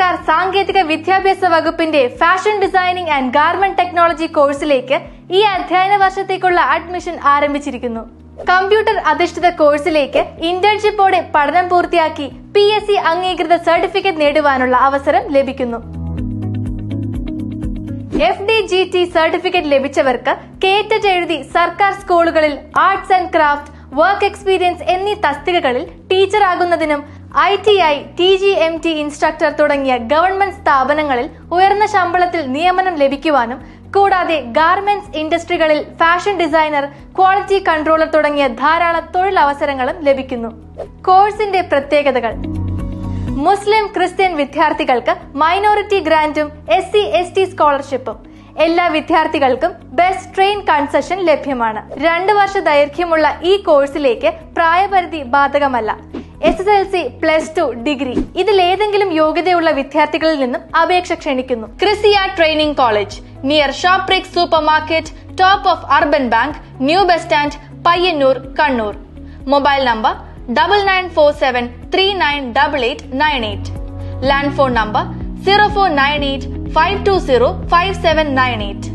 സർക്കാർ സാങ്കേതിക വിദ്യാഭ്യാസ വകുപ്പിന്റെ fashion designing and garment technology കോഴ്സിലേക്ക് ഈ അധ്യയന വർഷത്തേക്കുള്ള അഡ്മിഷൻ ആരംഭിച്ചിരിക്കുന്നു കമ്പ്യൂട്ടർ അധിഷ്ഠിത കോഴ്സിലേക്ക് ഇന്റേൺഷിപ്പോടെ പഠനം പൂർത്തിയാക്കി പി എസ് സി അംഗീകൃത സർട്ടിഫിക്കറ്റ് നേടുവാനുള്ള അവസരം ലഭിക്കുന്നു F D G T certificate ലഭിച്ചവർക്ക് കേറ്ററ്റ് എഴുതി സർക്കാർ സ്കൂളുകളിൽ arts and craft work experience എന്നീ തസ്തികകളിൽ ടീച്ചറാകുന്നതിനും I T I T G M T instructor തുടങ്ങിയ ഗവൺമെന്റ് സ്ഥാപനങ്ങളിൽ ഉയർന്ന ശമ്പളത്തിൽ നിയമനം ലഭിക്കുവാനും കൂടാതെ ഗാർമെന്റ്സ് ഇൻഡസ്ട്രികളിൽ ഫാഷൻ ഡിസൈനർ ക്വാളിറ്റി കൺട്രോളർ തുടങ്ങിയ ധാരാളം തൊഴിലവസരങ്ങളും ലഭിക്കുന്നു കോഴ്സിന്റെ പ്രത്യേകതകൾ മുസ്ലിം ക്രിസ്ത്യൻ വിദ്യാർത്ഥികൾക്ക് മൈനോറിറ്റി ഗ്രാന്റും എസ് സി എസ് ടി സ്കോളർഷിപ്പും എല്ലാ വിദ്യാർത്ഥികൾക്കും ബെസ്റ്റ് ട്രെയിൻ കൺസെഷൻ ലഭ്യമാണ് രണ്ട് വർഷ ദൈർഘ്യമുള്ള ഈ കോഴ്സിലേക്ക് പ്രായപരിധി ബാധകമല്ല S S L C plus two degree ഇതിൽ ഏതെങ്കിലും യോഗ്യതയുള്ള വിദ്യാർത്ഥികളിൽ നിന്നും അപേക്ഷ ക്ഷണിക്കുന്നു Krisia training college near Shoprix super market top of urban bank new bus stand Payyanur Kannur mobile number double nine four seven three nine double eight nine eight land phone number zero four nine eight five two zero five seven nine eight